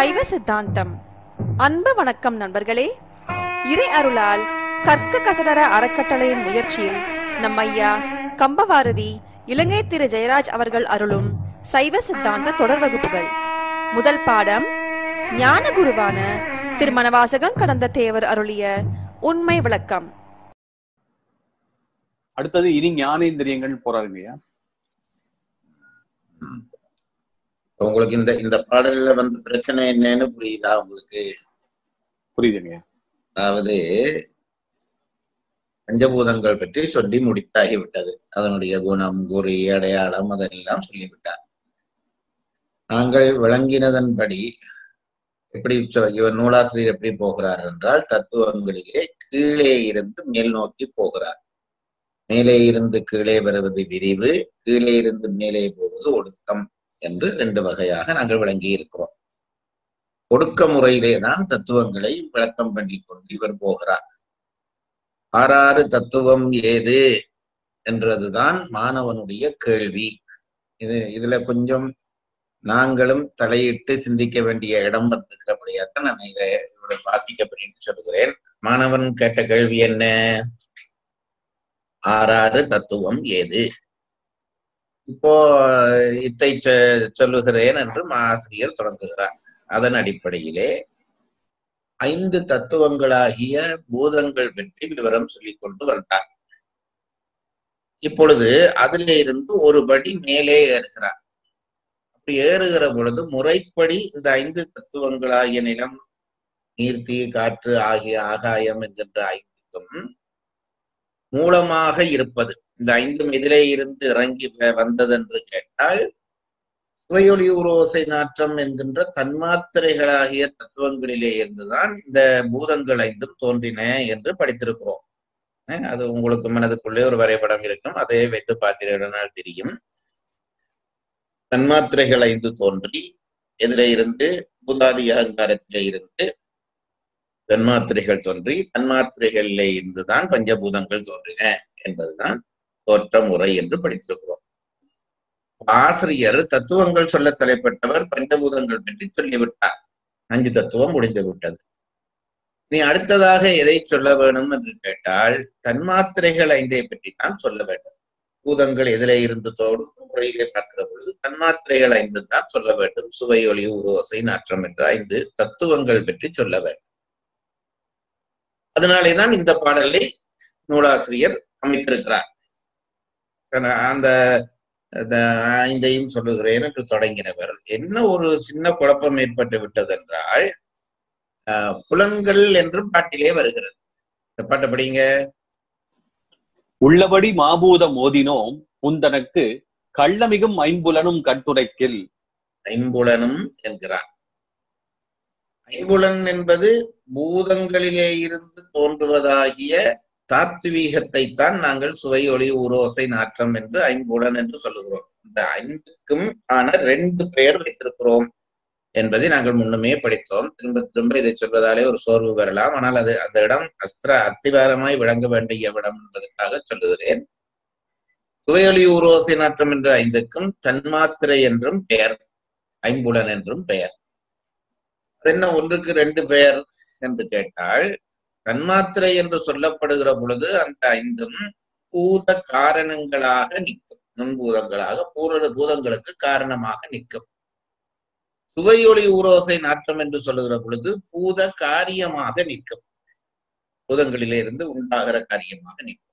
சைவ சித்தாந்தம் அன்பு வணக்கம் நண்பர்களே இறை அருளால் கற்க கசடர அறக்கட்டளையின் முயற்சியில் நம் ஐயா கம்பவாரதி இலங்கை திரு ஜெயராஜ் அவர்கள் அருளும் சைவ சித்தாந்த தொடர் வகுப்புகள் முதல் பாடம் ஞான குருவான திருமணவாசகம் கடந்த தேவர் அருளிய உண்மை விளக்கம் அடுத்தது இனி ஞானேந்திரியங்கள் போறாருங்கய்யா உங்களுக்கு இந்த இந்த பாடல்ல வந்து பிரச்சனை என்னன்னு புரியுதா உங்களுக்கு புரியுதுங்கய்யா அதாவது பஞ்சபூதங்கள் பற்றி சொல்லி முடித்தாகிவிட்டது அதனுடைய குணம் குறி அடையாளம் அதெல்லாம் சொல்லிவிட்டார் நாங்கள் விளங்கினதன்படி எப்படி சொ- இவர் நூலாசிரியர் எப்படி போகிறார் என்றால் தத்துவங்களிலே கீழே இருந்து மேல் நோக்கி போகிறார் மேலே இருந்து கீழே வருவது விரிவு கீழே இருந்து மேலே போவது ஒடுக்கம் என்று ரெண்டு வகையாக நாங்கள் விளங்கி இருக்கிறோம் ஒடுக்க முறையிலே தான் தத்துவங்களை விளக்கம் பண்ணி கொண்டு இவர் போகிறார் ஆறாறு தத்துவம் ஏது என்றதுதான் மாணவனுடைய கேள்வி இது இதுல கொஞ்சம் நாங்களும் தலையிட்டு சிந்திக்க வேண்டிய இடம் வந்திருக்கிறபடியாத்தான் நான் இதை இவரை வாசிக்க பண்ணிட்டு சொல்லுகிறேன் மாணவன் கேட்ட கேள்வி என்ன ஆறாறு தத்துவம் ஏது இப்போ இத்தை சொ- சொல்லுகிறேன் என்று ஆசிரியர் தொடங்குகிறார் அதன் அடிப்படையிலே ஐந்து தத்துவங்களாகிய பூதங்கள் பற்றி விவரம் சொல்லிக் கொண்டு வந்தார் இப்பொழுது அதிலே இருந்து ஒரு படி மேலே ஏறுகிறார் அப்படி ஏறுகிற பொழுது முறைப்படி இந்த ஐந்து தத்துவங்களாகிய நிலம் நீர் தீ காற்று ஆகிய ஆகாயம் என்கின்ற ஐந்துக்கும் மூலமாக இருப்பது இந்த ஐந்தும் எதிலே இருந்து இறங்கி வ- வந்ததென்று கேட்டால் சுவையொளி உரோசை நாற்றம் என்கின்ற தன்மாத்திரைகளாகிய தத்துவங்களிலே இருந்துதான் இந்த பூதங்கள் ஐந்தும் தோன்றின என்று படித்திருக்கிறோம் அஹ் அது உங்களுக்கு மனதுக்குள்ளே ஒரு வரைபடம் இருக்கும் அதை வைத்து பார்த்தீர்கள் தெரியும் தன்மாத்திரைகள் ஐந்து தோன்றி எதிலே இருந்து பூதாதி அகங்காரத்திலே இருந்து தன்மாத்திரைகள் தோன்றி தன்மாத்திரைகளிலே இருந்துதான் பஞ்சபூதங்கள் தோன்றின என்பதுதான் தோற்ற முறை என்று படித்திருக்கிறோம் ஆசிரியர் தத்துவங்கள் சொல்ல தலைப்பட்டவர் பஞ்சபூதங்கள் பற்றி சொல்லிவிட்டார் அஞ்சு தத்துவம் முடிந்து விட்டது நீ அடுத்ததாக எதை சொல்ல வேணும் என்று கேட்டால் தன்மாத்திரைகள் ஐந்தை பற்றி தான் சொல்ல வேண்டும் பூதங்கள் எதிலே இருந்து தோடும் முறையிலே பார்க்கிற பொழுது தன்மாத்திரைகள் ஐந்து தான் சொல்ல வேண்டும் சுவை ஒளி உருவசை நாற்றம் என்ற ஐந்து தத்துவங்கள் பற்றி சொல்ல வேண்டும் அதனாலேதான் இந்த பாடலை நூலாசிரியர் அமைத்திருக்கிறார் அந்த அந்த ஐந்தையும் சொல்லுகிறேன் என்று தொடங்கினவர் என்ன ஒரு சின்ன குழப்பம் ஏற்பட்டு விட்டதென்றால் ஆஹ், புலன்கள் என்று பாட்டிலே வருகிறது இந்த பாட்டை படிங்க உள்ளபடி மாபூதம் ஓதினோம் உந்தனக்கு கள்ளமிகும் ஐம்புலனும் கட்டுரைக்கில் ஐம்புலனும் என்கிறார் ஐம்புலன் என்பது பூதங்களிலே இருந்து தோன்றுவதாகிய தாத்வீகத்தை தான் நாங்கள் சுவை ஒளி உரோசை நாற்றம் என்று ஐம்புலன் என்று சொல்லுகிறோம் இந்த ஐந்துக்கும் ஆன ரெண்டு பெயர் வைத்திருக்கிறோம் என்பதை நாங்கள் முன்னுமே படித்தோம் திரும்ப திரும்ப இதை சொல்வதாலே ஒரு சோர்வு வரலாம் ஆனால் அது அந்த இடம் அஸ்திர அத்திவாரமாய் விளங்க வேண்டிய இடம் என்பதற்காக சொல்லுகிறேன் சுவையொலி ஊரோசை நாற்றம் என்ற ஐந்துக்கும் தன்மாத்திரை என்றும் பெயர் ஐம்புலன் என்றும் பெயர் அது என்ன ஒன்றுக்கு ரெண்டு பெயர் என்று கேட்டால் தன்மாத்திரை என்று சொல்லப்படுகிற பொழுது அந்த ஐந்தும் பூத காரணங்களாக நிற்கும் நுண்பூதங்களாக பூர பூதங்களுக்கு காரணமாக நிற்கும் சுவையொளி ஊரோசை நாற்றம் என்று சொல்லுகிற பொழுது பூத காரியமாக நிற்கும் பூதங்களிலே இருந்து உண்டாகிற காரியமாக நிற்கும்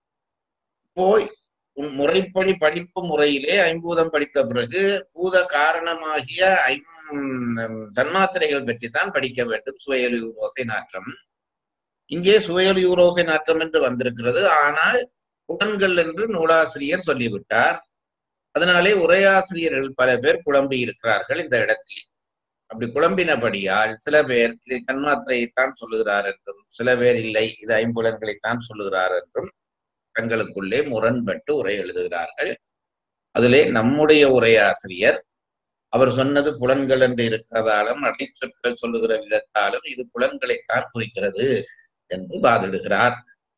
போய் உன் முறைப்படி படிப்பு முறையிலே ஐம்பூதம் படித்த பிறகு பூத காரணமாகிய ஐம் தன்மாத்திரைகள் பற்றி தான் படிக்க வேண்டும் சுவையொலி ஊரோசை நாற்றம் இங்கே சுவையொலி ஊரோசை நாற்றம் என்று வந்திருக்கிறது ஆனால் புலன்கள் என்று நூலாசிரியர் சொல்லிவிட்டார் அதனாலே உரையாசிரியர்கள் பல பேர் குழம்பி இருக்கிறார்கள் இந்த இடத்தில் அப்படி குழம்பினபடியால் சில பேர் இதை தன்மாத்திரையைத்தான் சொல்லுகிறார் என்றும் சில பேர் இல்லை இது ஐம்புலன்களைத்தான் சொல்லுகிறார் என்றும் தங்களுக்குள்ளே முரண்பட்டு உரை எழுதுகிறார்கள் அதிலே நம்முடைய உரையாசிரியர் அவர் சொன்னது புலன்கள் என்று இருக்கிறதாலும் அடைச்சொற்கள் சொல்லுகிற விதத்தாலும் இது புலன்களைத்தான் குறிக்கிறது என்று வாதிடுகிறார்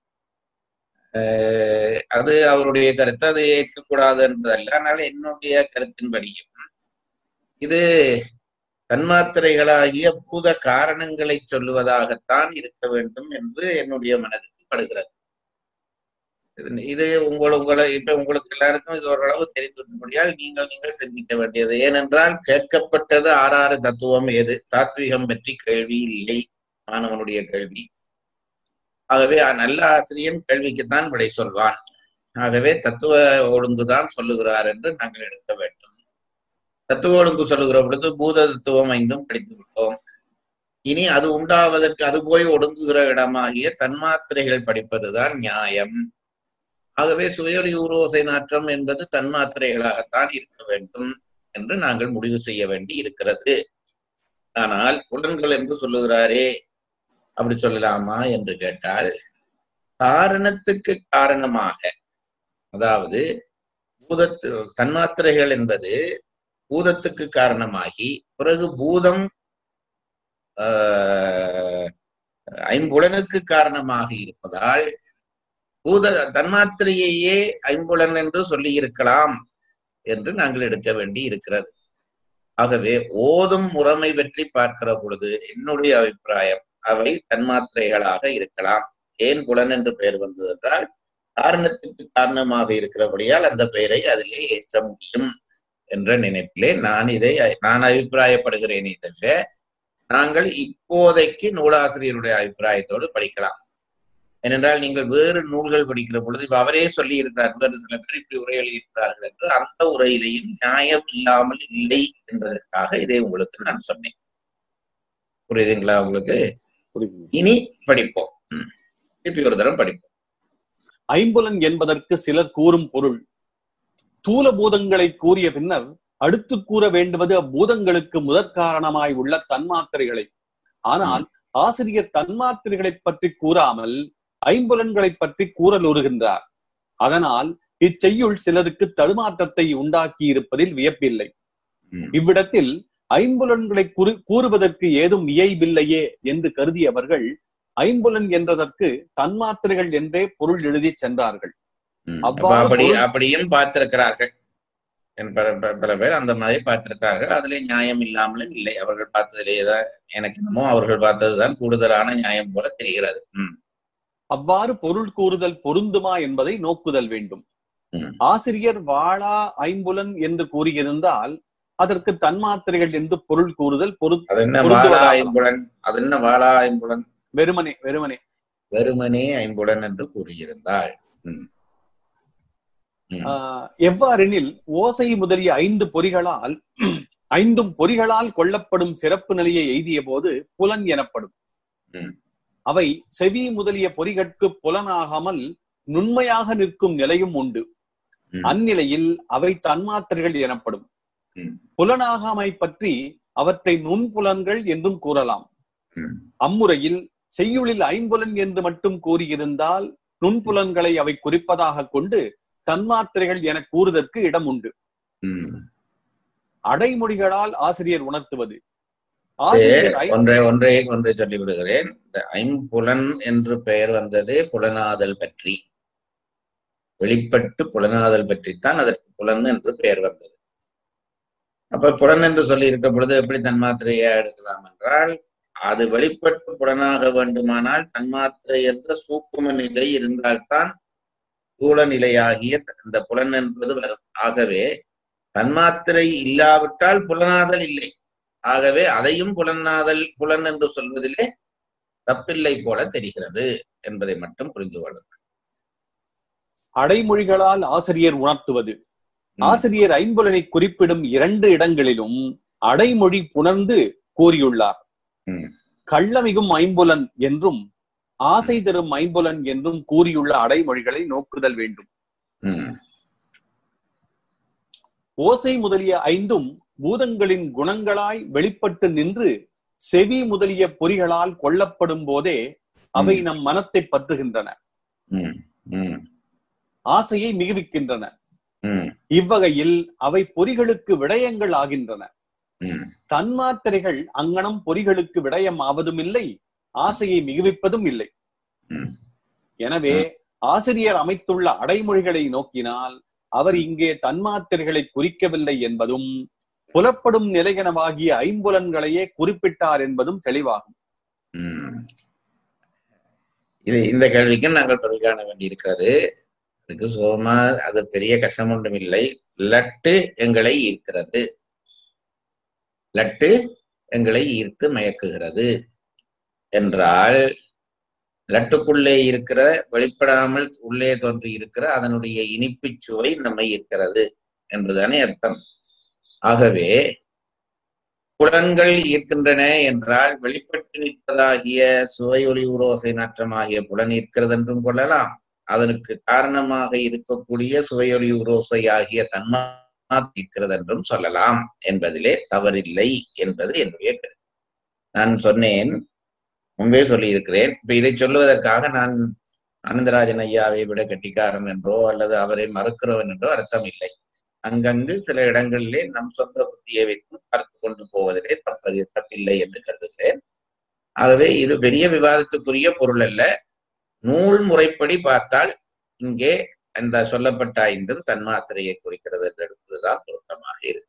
அஹ் அது அவருடைய கருத்து அதை ஏற்கக்கூடாது என்பதல்ல ஆனால் என்னுடைய கருத்தின்படியும் இது தன்மாத்திரைகளாகிய பூத காரணங்களை சொல்லுவதாகத்தான் இருக்க வேண்டும் என்று என்னுடைய மனதுக்கு படுகிறது இது- இது உங்கள் உங்களை இப்ப உங்களுக்கு எல்லாருக்கும் இது ஓரளவு தெரிந்துள்ளபடியால் நீங்கள் நீங்கள் சிந்திக்க வேண்டியது ஏனென்றால் கேட்கப்பட்டது ஆறாறு தத்துவம் எது தாத்வீகம் பற்றி கேள்வி இல்லை மாணவனுடைய கேள்வி ஆகவே அ- நல்ல ஆசிரியன் கேள்விக்குத்தான் விடை சொல்வான் ஆகவே தத்துவ ஒழுங்குதான் சொல்லுகிறார் என்று நாங்கள் எடுக்க வேண்டும் தத்துவ ஒழுங்கு சொல்லுகிற பொழுது பூத தத்துவம் ஐந்தும் படித்து விட்டோம் இனி அது உண்டாவதற்கு அது போய் ஒடுங்குகிற இடமாகிய தன்மாத்திரைகள் படிப்பதுதான் நியாயம் ஆகவே சுயரி ஊரோசை நாற்றம் என்பது தன்மாத்திரைகளாகத்தான் இருக்க வேண்டும் என்று நாங்கள் முடிவு செய்ய வேண்டி இருக்கிறது ஆனால் புலன்கள் என்று சொல்லுகிறாரே அப்படி சொல்லலாமா என்று கேட்டால் காரணத்துக்கு காரணமாக அதாவது பூதத்து தன்மாத்திரைகள் என்பது பூதத்துக்கு காரணமாகி பிறகு பூதம் ஆஹ், ஐம்புலனுக்கு காரணமாக இருப்பதால் பூத தன்மாத்திரையையே ஐம்புலன் என்று சொல்லி இருக்கலாம் என்று நாங்கள் எடுக்க வேண்டி இருக்கிறது ஆகவே ஓதும் முறைமை பற்றி பார்க்கிற பொழுது என்னுடைய அபிப்பிராயம் அவை தன்மாத்திரைகளாக இருக்கலாம் ஏன் புலன் என்று பெயர் வந்தது என்றால் காரணத்துக்கு காரணமாக இருக்கிறபடியால் அந்த பெயரை அதிலே ஏற்ற முடியும் என்ற நினைப்பிலே நான் இதை நான் அபிப்பிராயப்படுகிறேனே தவிர நாங்கள் இப்போதைக்கு நூலாசிரியருடைய அபிப்பிராயத்தோடு படிக்கலாம் ஏனென்றால் நீங்கள் வேறு நூல்கள் படிக்கிற பொழுது இப்ப அவரே சொல்லி இருக்கிறார் வேறு சில பேர் இப்படி உரை எழுதியிருக்கிறார்கள் என்று அந்த உரையிலையும் நியாயம் இல்லாமல் இல்லை என்பதற்காக இதை உங்களுக்கு நான் சொன்னேன் புரியுதுங்களா உங்களுக்கு புரியுது இனி படிப்போம் ம். திருப்பி ஒரு தரம் படிப்போம் ஐம்புலன் என்பதற்கு சிலர் கூறும் பொருள் தூல பூதங்களை கூறிய பின்னர் அடுத்து கூற வேண்டுவது அப்பூதங்களுக்கு முதற் காரணமாய் உள்ள தன்மாத்திரைகளை ஆனால் ஆசிரியர் தன்மாத்திரைகளை பற்றி கூறாமல் ஐம்புலன்களை பற்றி கூறலுறுகின்றார் அதனால் இச்செய்யுள் சிலருக்கு தடுமாற்றத்தை உண்டாக்கி இருப்பதில் வியப்பில்லை ம். இவ்விடத்தில் ஐம்புலன்களை கூறு கூறுவதற்கு ஏதும் இயைபில்லையே என்று கருதியவர்கள் ஐம்புலன் என்றதற்கு தன்மாத்திரைகள் என்றே பொருள் எழுதி சென்றார்கள் ம். அவ்வாறு அப்ப அப்படி பொருள்- அப்படியும் பார்த்திருக்கிறார்கள் என் பல பல- பல பேர் அந்த மாதிரி பார்த்திருக்கிறார்கள் அதிலே நியாயம் இல்லாமலும் இல்லை அவர்கள் பார்த்ததிலேதான் எனக்கு என்னமோ அவர்கள் பார்த்ததுதான் கூடுதலான நியாயம் போல தெரிகிறது ம். அவ்வாறு பொருள் கூறுதல் பொருந்துமா என்பதை நோக்குதல் வேண்டும் ம். ஆசிரியர் வாழா ஐம்புலன் என்று கூறியிருந்தால் அதற்கு தன்மாத்திரைகள் என்று பொருள் கூறுதல் பொரு அது என்ன பொருந்துவதாக. வாழா ஐம்புலன் அது என்ன வாழா ஐம்புலன் வெறுமனே வெறுமனே வெறுமனே ஐம்புலன் என்று கூறியிருந்தாள் ம். ம். ஆஹ், எவ்வாறெனில் ஓசை முதலிய ஐந்து பொறிகளால் ஐந்தும் பொறிகளால் கொள்ளப்படும் சிறப்பு நிலையை எய்திய போது புலன் எனப்படும் ம். அவை செவி முதலிய பொறிகட்கு புலனாகாமல் நுண்மையாக நிற்கும் நிலையும் உண்டு ம். அந்நிலையில் அவை தன்மாத்திரைகள் எனப்படும் ம். புலனாகாமை பற்றி அவற்றை நுண்புலன்கள் என்றும் கூறலாம் ம். அம்முறையில் செய்யுளில் ஐம்புலன் என்று மட்டும் கூறியிருந்தால் நுண்புலன்களை அவை குறிப்பதாக கொண்டு தன்மாத்திரைகள் என கூறுதற்கு இடம் உண்டு ம். அடைமொழிகளால் ஆசிரியர் உணர்த்துவது இது ஆசிரியர் ஐ- ஒன்றை ஒன்றை ஒன்றை சொல்லி விடுகிறேன் இந்த ஐம்புலன் என்று பெயர் வந்தது புலனாதல் பற்றி வெளிப்பட்டு புலனாதல் பற்றித்தான் அதற்கு புலன் என்று பெயர் வந்தது அப்ப புலன் என்று சொல்லி இருக்க பொழுது எப்படி தன்மாத்திரையா எடுக்கலாம் என்றால் அது வெளிப்பட்டு புலனாக வேண்டுமானால் தன்மாத்திரை என்ற சூக்கும நிலை இருந்தால்தான் ஸ்தூல நிலையாகிய இந்த புலன் என்பது வரும் ஆகவே தன்மாத்திரை இல்லாவிட்டால் புலனாதல் இல்லை ஆகவே அதையும் புலனாதல் புலன் என்று சொல்வதிலே தப்பில்லை போல தெரிகிறது என்பதை மட்டும் புரிந்து கொள்ளுங்கள் அடைமொழிகளால் ஆசிரியர் உணர்த்துவது ம். ஆசிரியர் ஐம்புலனை குறிப்பிடும் இரண்டு இடங்களிலும் அடைமொழி புணர்ந்து கூறியுள்ளார் ம். கள்ளமிகும் ஐம்புலன் என்றும் ஆசை தரும் ஐம்புலன் என்றும் கூறியுள்ள அடைமொழிகளை நோக்குதல் வேண்டும் ம். ஓசை முதலிய ஐந்தும் பூதங்களின் குணங்களாய் வெளிப்பட்டு நின்று செவி முதலிய பொறிகளால் கொள்ளப்படும் போதே அவை ம். நம் மனத்தை பற்றுகின்றன ம். ம். ஆசையை மிகுவிக்கின்றன ம். இவ்வகையில் அவை பொறிகளுக்கு விடயங்கள் ஆகின்றன ம். தன்மாத்திரைகள் அங்கனம் பொறிகளுக்கு விடயம் ஆவதும் இல்லை ஆசையை மிகுவிப்பதும் இல்லை ம். எனவே ஆசிரியர் அமைத்துள்ள அடைமொழிகளை நோக்கினால் அவர் இங்கே தன்மாத்திரைகளை குறிக்கவில்லை என்பதும் புலப்படும் நிலையெனவாகிய ஐம்புலன்களையே குறிப்பிட்டார் என்பதும் தெளிவாகும் உம் இது இந்த கேள்விக்கு நாங்கள் பதில் காண வேண்டியிருக்கிறது அதுக்கு சுகமா அது பெரிய கஷ்டம் ஒன்றும் இல்லை லட்டு எங்களை ஈர்க்கிறது லட்டு எங்களை ஈர்த்து மயக்குகிறது என்றால் லட்டுக்குள்ளே இருக்கிற வெளிப்படாமல் உள்ளே தோன்றி இருக்கிற அதனுடைய இனிப்புச் சுவை நம்மை ஈர்க்கிறது என்றுதானே அர்த்தம் ஆகவே புலன்கள் ஈர்க்கின்றன என்றால் வெளிப்பட்டு நிற்பதாகிய சுவையொலி உரோசை நாற்றமாகிய புலன் ஈர்க்கிறது என்றும் கொள்ளலாம் அதற்கு காரணமாக இருக்கக்கூடிய சுவையொலி உரோசை ஆகிய தன்மா ஈர்க்கிறது என்றும் சொல்லலாம் என்பதிலே தவறில்லை என்பது என்னுடைய கருத்து நான் சொன்னேன் முன்பே சொல்லியிருக்கிறேன் இப்ப இதை சொல்லுவதற்காக நான் ஆனந்தராஜன் ஐயாவை விட கட்டிக்காரன் என்றோ அல்லது அவரை மறுக்கிறவன் என்றோ அர்த்தம் இல்லை அங்கங்கு சில இடங்களிலே நம் சொந்த புத்தியை வைத்து பார்த்து கொண்டு போவதிலே தப்பது தப்பில்லை என்று கருதுகிறேன் ஆகவே இது பெரிய விவாதத்துக்குரிய பொருள் அல்ல நூல் முறைப்படி பார்த்தால் இங்கே அந்த சொல்லப்பட்ட ஐந்தும் தன்மாத்திரையை குறிக்கிறது என்று எடுப்பதுதான் பொருத்தமாக இருக்கு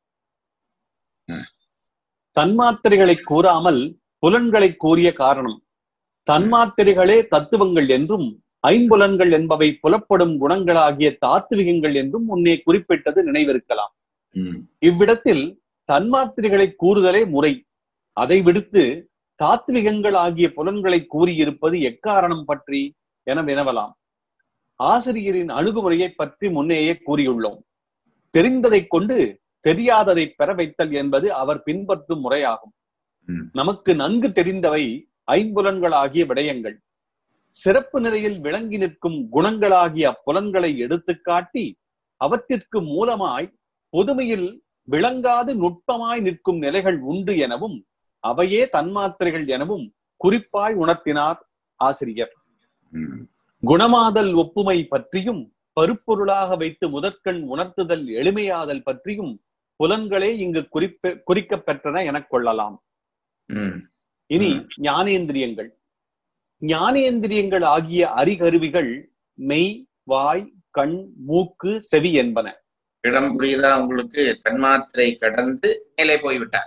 தன்மாத்திரைகளை கூறாமல் புலன்களை கூறிய காரணம் தன்மாத்திரைகளே தத்துவங்கள் என்றும் ஐம்புலன்கள் என்பவை புலப்படும் குணங்களாகிய தாத்விகங்கள் என்றும் முன்னே குறிப்பிட்டது நினைவிருக்கலாம் உம் இவ்விடத்தில் தன்மாத்திரைகளை கூறுதலே முறை அதை விடுத்து தாத்விகங்கள் ஆகிய புலன்களை கூறியிருப்பது எக்காரணம் பற்றி என வினவலாம் ஆசிரியரின் அணுகுமுறையை பற்றி முன்னேயே கூறியுள்ளோம் தெரிந்ததைக் கொண்டு தெரியாததை பெற வைத்தல் என்பது அவர் பின்பற்றும் முறையாகும் ம். நமக்கு நன்கு தெரிந்தவை ஐம்புலன்களாகிய விடயங்கள் சிறப்பு நிலையில் விளங்கி நிற்கும் குணங்களாகிய அப்புலன்களை எடுத்துக் காட்டி அவற்றிற்கு மூலமாய் பொதுமையில் விளங்காது நுட்பமாய் நிற்கும் நிலைகள் உண்டு எனவும் அவையே தன்மாத்திரைகள் எனவும் குறிப்பாய் உணர்த்தினார் ஆசிரியர் உம் குணமாதல் ஒப்புமை பற்றியும் பருப்பொருளாக வைத்து முதற்கண் உணர்த்துதல் எளிமையாதல் பற்றியும் புலன்களே இங்கு குறிப்ப குறிக்கப் பெற்றன எனக் கொள்ளலாம் உம் இனி ஞானேந்திரியங்கள் ஞானேந்திரியங்கள் ஆகிய அறிகருவிகள் மெய் வாய் கண் மூக்கு செவி என்பன இடம் புரியுதா உங்களுக்கு தன்மாத்திரை கடந்து மேலே போய்விட்டார்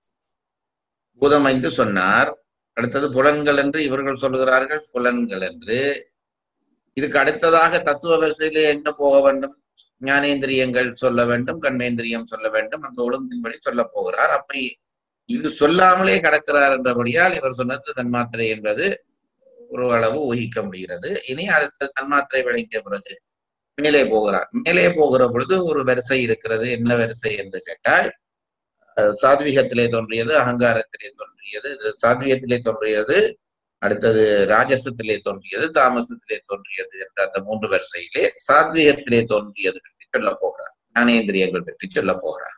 பூதம் ஐந்து சொன்னார் அடுத்தது புலன்கள் என்று இவர்கள் சொல்லுகிறார்கள் புலன்கள் என்று இதுக்கு அடுத்ததாக தத்துவ வரிசையிலே எங்க போக வேண்டும் ஞானேந்திரியங்கள் சொல்ல வேண்டும் கண்மேந்திரியம் சொல்ல வேண்டும் அந்த ஒழுங்கின்படி சொல்ல போகிறார் அப்ப இது சொல்லாமலே கடக்கிறார் என்றபடியால் இவர் சொன்னது தன்மாத்திரை என்பது ஒரு அளவு ஊகிக்க முடிகிறது இனி அடுத்த தன்மாத்திரை விளங்கிய பிறகு மேலே போகிறார் மேலே போகிற பொழுது ஒரு வரிசை இருக்கிறது என்ன வரிசை என்று கேட்டால் அஹ், சாத்வீகத்திலே தோன்றியது அகங்காரத்திலே தோன்றியது இது சாத்வீகத்திலே தோன்றியது அடுத்தது ராஜசத்திலே தோன்றியது தாமசத்திலே தோன்றியது என்ற அந்த மூன்று வரிசையிலே சாத்வீகத்திலே தோன்றியது பற்றி சொல்ல போகிறார் ஞானேந்திரியங்கள் பற்றி சொல்ல போகிறார்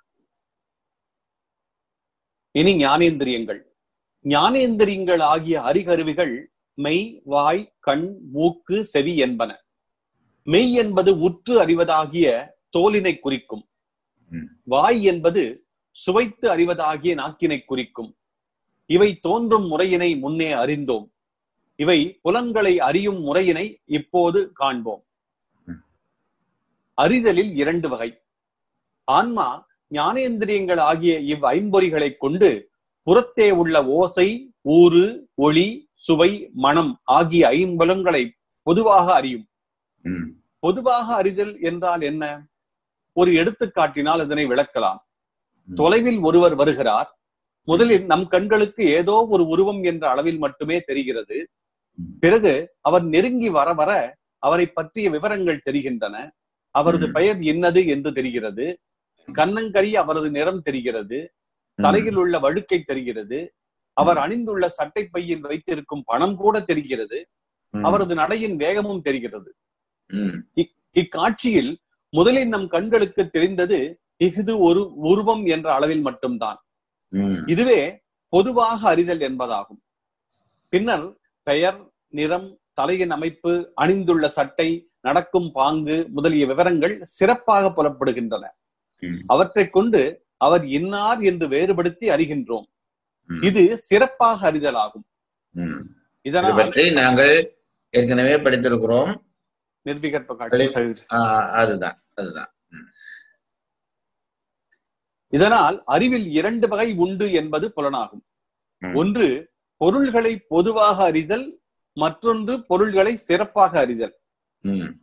இனி ஞானேந்திரியங்கள் ஞானேந்திரியங்கள் ஆகிய அறிகருவிகள் மெய் வாய் கண் மூக்கு செவி என்பன மெய் என்பது உற்று அறிவதாகிய தோலினை குறிக்கும் ம். வாய் என்பது சுவைத்து அறிவதாகிய நாக்கினை குறிக்கும் இவை தோன்றும் முறையினை முன்னே அறிந்தோம் இவை புலன்களை அறியும் முறையினை இப்போது காண்போம் ம். அறிதலில் இரண்டு வகை ஆன்மா ஞானேந்திரியங்கள் ஆகிய இவ் ஐம்பொறிகளைக் கொண்டு புறத்தே உள்ள ஓசை ஊறு ஒளி சுவை மனம் ஆகிய ஐம்புலன்களை பொதுவாக அறியும் உம் பொதுவாக அறிதல் என்றால் என்ன ஒரு எடுத்துக்காட்டினால் இதனை விளக்கலாம் ம். தொலைவில் ஒருவர் வருகிறார் முதலில் நம் கண்களுக்கு ஏதோ ஒரு உருவம் என்ற அளவில் மட்டுமே தெரிகிறது ம். பிறகு அவர் நெருங்கி வர வர அவரை பற்றிய விவரங்கள் தெரிகின்றன அவரது ம். பெயர் என்னது என்று தெரிகிறது கண்ணங்கரி அவரது நிறம் தெரிகிறது உம் தலையில் உள்ள வழுக்கை தெரிகிறது அவர் அணிந்துள்ள சட்டை பையில் வைத்திருக்கும் பணம் கூட தெரிகிறது உம் அவரது நடையின் வேகமும் தெரிகிறது உம் இக்காட்சியில் முதலில் நம் கண்களுக்கு தெரிந்தது இஃது ஒரு உருவம் என்ற அளவில் மட்டும்தான் உம் இதுவே பொதுவாக அறிதல் என்பதாகும் பின்னர் பெயர் நிறம் தலையின் அமைப்பு அணிந்துள்ள சட்டை நடக்கும் பாங்கு முதலிய விவரங்கள் சிறப்பாக புலப்படுகின்றன உம் அவற்றைக் கொண்டு அவர் இன்னார் என்று வேறுபடுத்தி அறிகின்றோம் உம் இது சிறப்பாக அறிதலாகும் உம் இது இதனால் பற்றி நாங்கள் ஏற்கனவே படித்திருக்கிறோம் நிர்விகற்ப காட்சி ஆஹ் அதுதான் அதுதான் ம். இதனால் அறிவில் இரண்டு வகை உண்டு என்பது புலனாகும் ம். ஒன்று பொருள்களை பொதுவாக அறிதல் மற்றொன்று பொருள்களை சிறப்பாக அறிதல் ம்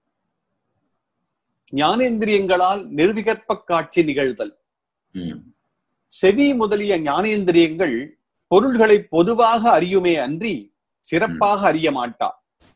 ஞானேந்திரியங்களால் நிர்விகற்ப காட்சி நிகழ்தல் ம் செவி முதலிய ஞானேந்திரியங்கள் பொருள்களை பொதுவாக அறியுமே அன்றி சிறப்பாக அறிய மாட்டா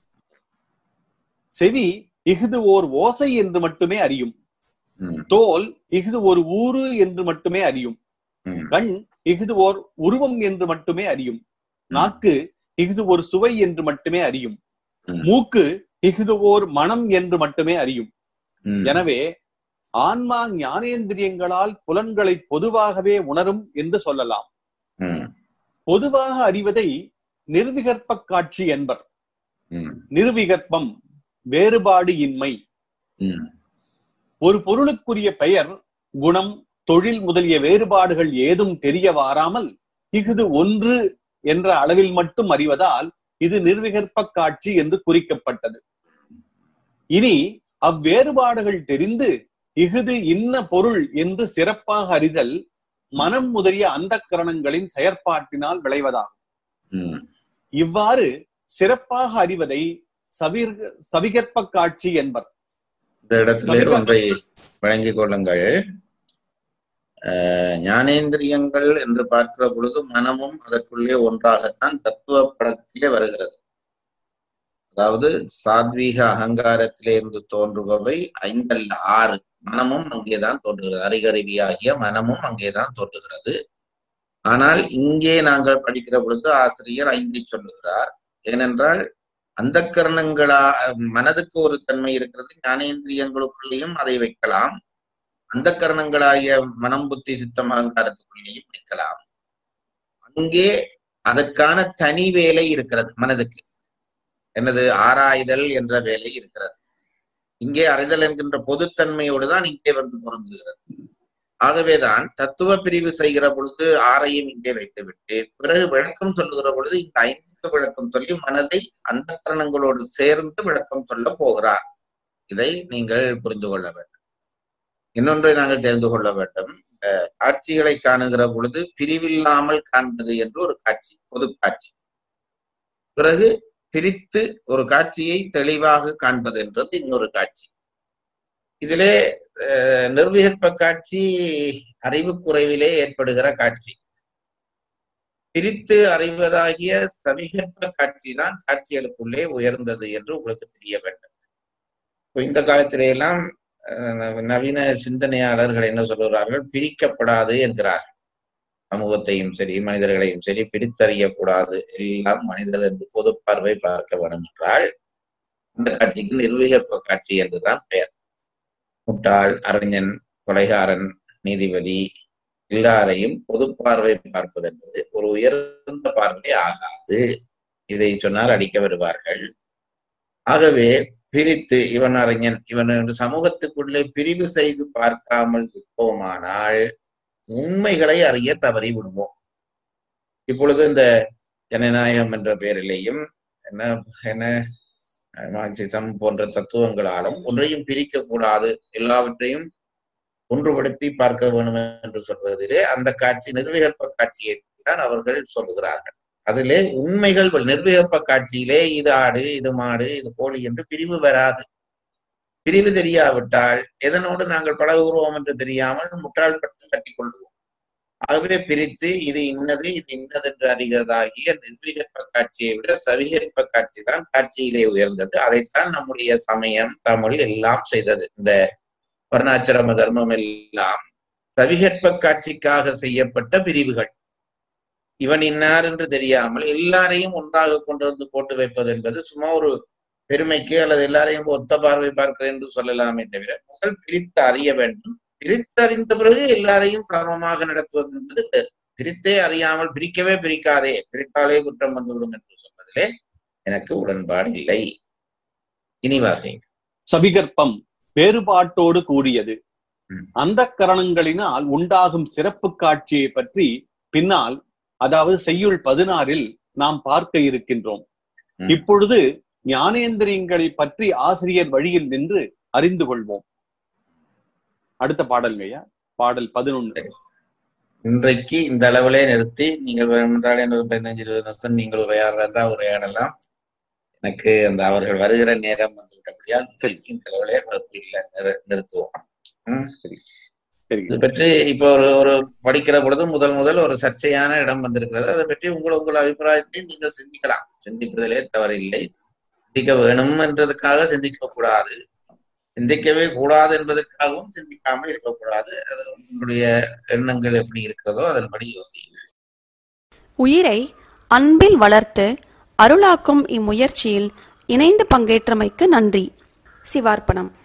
செவி இஃது ஓர் ஓசை என்று மட்டுமே அறியும் ம் தோல் இஃது ஒரு ஊரு என்று மட்டுமே அறியும் ம் கண் இஃது ஓர் உருவம் என்று மட்டுமே அறியும் நாக்கு இஃது ஒரு சுவை என்று மட்டுமே அறியும் ம். மூக்கு இஃது ஓர் மனம் என்று மட்டுமே அறியும் ம். எனவே ஆன்மா ஞானேந்திரியங்களால் புலன்களை பொதுவாகவே உணரும் என்று சொல்லலாம் ம் பொதுவாக அறிவதை நிர்விகற்ப காட்சி என்பர் ம் நிர்விகற்பம் வேறுபாடு இன்மை ம் ஒரு பொருளுக்குரிய பெயர் குணம் தொழில் முதலிய வேறுபாடுகள் ஏதும் தெரிய வாராமல் இஃது ஒன்று என்ற அளவில் மட்டும் அறிவதால் இது நிர்விகற்ப காட்சி என்று குறிக்கப்பட்டது இனி அவ்வேறுபாடுகள் தெரிந்து இஃது இன்ன பொருள் என்று சிறப்பாக அறிதல் மனம் முதலிய அந்த கரணங்களின் செயற்பாட்டினால் விளைவதாகும் ம் இவ்வாறு சிறப்பாக அறிவதை சவிர் சவிகற்ப காட்சி என்பர் இந்த இடத்திலே சமீப- ஒன்றை வழங்கிக் கொள்ளுங்கள் அஹ், ஞானேந்திரியங்கள் என்று பார்க்கிற பொழுது மனமும் அதற்குள்ளே ஒன்றாகத்தான் தத்துவ படத்திலே வருகிறது அதாவது சாத்வீக அகங்காரத்திலே இருந்து தோன்றுபவை ஐந்தல்ல ஆறு மனமும் அங்கேதான் தோன்றுகிறது அறிகருவியாகிய மனமும் அங்கேதான் தோன்றுகிறது ஆனால் இங்கே நாங்கள் படிக்கிற பொழுது ஆசிரியர் ஐந்தை சொல்லுகிறார் ஏனென்றால் அந்த கரணங்களா மனதுக்கு ஒரு தன்மை இருக்கிறது ஞானேந்திரியங்களுக்குள்ளேயும் அதை வைக்கலாம் அந்த கரணங்களாகிய மனம் புத்தி சித்தம் அகங்காரத்துக்குள்ளேயும் வைக்கலாம் அங்கே அதற்கான தனி வேலை இருக்கிறது மனதுக்கு எனது ஆராய்தல் என்ற வேலை இருக்கிறது இங்கே அறிதல் என்கின்ற பொதுத்தன்மையோடு தான் இங்கே வந்து பொருந்துகிறது ஆகவேதான் தத்துவ பிரிவு செய்கிற பொழுது ஆரையும் இங்கே வைத்துவிட்டு பிறகு விளக்கம் சொல்லுகிற பொழுது இந்த ஐந்துக்கு விளக்கம் சொல்லி மனதை அந்த கரணங்களோடு சேர்ந்து விளக்கம் சொல்ல போகிறார் இதை நீங்கள் புரிந்து கொள்ள வேண்டும் இன்னொன்றை நாங்கள் தெரிந்து கொள்ள வேண்டும் அஹ் காட்சிகளை காணுகிற பொழுது பிரிவில்லாமல் காண்பது என்று ஒரு காட்சி பொது காட்சி பிறகு பிரித்து ஒரு காட்சியை தெளிவாக காண்பது என்றது இன்னொரு காட்சி இதிலே அஹ், நிர்விகற்ப காட்சி அறிவு குறைவிலே ஏற்படுகிற காட்சி பிரித்து அறிவதாகிய சவிகற்ப காட்சி தான் காட்சிகளுக்குள்ளே உயர்ந்தது என்று உங்களுக்கு தெரிய வேண்டும் இப்ப இந்த காலத்திலே எல்லாம் அஹ், நவீன சிந்தனையாளர்கள் என்ன சொல்கிறார்கள் பிரிக்கப்படாது என்கிறார்கள் சமூகத்தையும் சரி மனிதர்களையும் சரி பிரித்தறியக்கூடாது எல்லாம் மனிதர் என்று பொது பார்வை பார்க்க வேண்டும் என்றால் அந்த காட்சிக்கு நிர்விகற்ப காட்சி என்றுதான் பெயர் முட்டாள் அறிஞன் கொலைகாரன் நீதிபதி எல்லாரையும் பொது பார்வை பார்ப்பது என்பது ஒரு உயர்ந்த பார்வை ஆகாது இதை சொன்னால் அடிக்க வருவார்கள் ஆகவே பிரித்து இவன் அறிஞன் இவன் என்று சமூகத்துக்குள்ளே பிரிவு செய்து பார்க்காமல் விட்டோமானால் உண்மைகளை அறிய தவறி விடுவோம் இப்பொழுது இந்த ஜனநாயகம் என்ற பெயரிலேயும் என்ன என்ன மார்க்சிசம் போன்ற தத்துவங்களாலும் ஒன்றையும் பிரிக்க கூடாது எல்லாவற்றையும் ஒன்றுபடுத்தி பார்க்க வேண்டும் என்று சொல்வதிலே அந்த காட்சி நிர்விகற்ப காட்சியை தான் அவர்கள் சொல்லுகிறார்கள் அதிலே உண்மைகள் நிர்விகற்ப காட்சியிலே இது ஆடு இது மாடு இது கோழி என்று பிரிவு வராது பிரிவு தெரியாவிட்டால் எதனோடு நாங்கள் பழகுகிறோம் என்று தெரியாமல் முட்டாள்பட்டு கட்டிக் கொள்வோம் ஆகவே பிரித்து இது இன்னது இது இன்னது என்று அறிகிறதாகிய நிர்விகற்ப காட்சியை விட சவிகற்ப காட்சி தான் காட்சியிலே உயர்ந்தது அதைத்தான் நம்முடைய சமயம் தமிழ் எல்லாம் செய்தது இந்த வர்ணாச்சிரம தர்மம் எல்லாம் சவிகற்ப காட்சிக்காக செய்யப்பட்ட பிரிவுகள் இவன் இன்னார் என்று தெரியாமல் எல்லாரையும் ஒன்றாக கொண்டு வந்து போட்டு வைப்பது என்பது சும்மா ஒரு பெருமைக்கு அல்லது எல்லாரையும் ஒத்த பார்வை பார்க்கிறேன் என்று சொல்லலாமே தவிர முதல் பிரித்து அறிய வேண்டும் பிரித்து அறிந்த பிறகு எல்லாரையும் சமமாக நடத்துவது என்பது வேறு பிரித்தே அறியாமல் பிரிக்கவே பிரிக்காதே பிரித்தாலே குற்றம் வந்துவிடும் என்று சொன்னதிலே எனக்கு உடன்பாடு இல்லை இனி வாசிங்க சபிகற்பம் வேறுபாட்டோடு கூடியது ம். அந்த கரணங்களினால் உண்டாகும் சிறப்பு காட்சியை பற்றி பின்னால் அதாவது செய்யுள் பதினாறில் நாம் பார்க்க இருக்கின்றோம் ம். இப்பொழுது ஞானேந்திரியங்களை பற்றி ஆசிரியர் வழியில் நின்று அறிந்து கொள்வோம் அடுத்த பாடல்ங்கய்யா பாடல் பதினொன்னு இன்றைக்கு இந்த அளவிலே நிறுத்தி நீங்கள் வேண்டுமென்றால் இன்னொரு பதினஞ்சு இருபது நிமிஷம் நீங்கள் உரையாடுறதா உரையாடலாம் எனக்கு அந்த அவர்கள் வருகிற நேரம் வந்து விட்டபடியால் இன்றைக்கு இந்த அளவிலே வகுப்பு இல்லை நிறு- நிறுத்துவோம் ம். சரி இது பற்றி இப்போ ஒரு ஒரு படிக்கிற பொழுது முதல் முதல் ஒரு சர்ச்சையான இடம் வந்திருக்கிறது அதை பற்றி உங்கள் உங்கள் அபிப்பிராயத்தை நீங்கள் சிந்திக்கலாம் சிந்திப்பதிலே தவறில்லை சிந்திக்க வேணும் என்றதுக்காக சிந்திக்க கூடாது சிந்திக்கவே கூடாது என்பதற்காகவும் சிந்திக்காமல் இருக்கக்கூடாது அது உங்களுடைய எண்ணங்கள் எப்படி இருக்கிறதோ அதன்படி யோசியுங்கள் உயிரை அன்பில் வளர்த்து அருளாக்கும் இம்முயற்சியில் இணைந்து பங்கேற்றமைக்கு நன்றி சிவார்ப்பணம்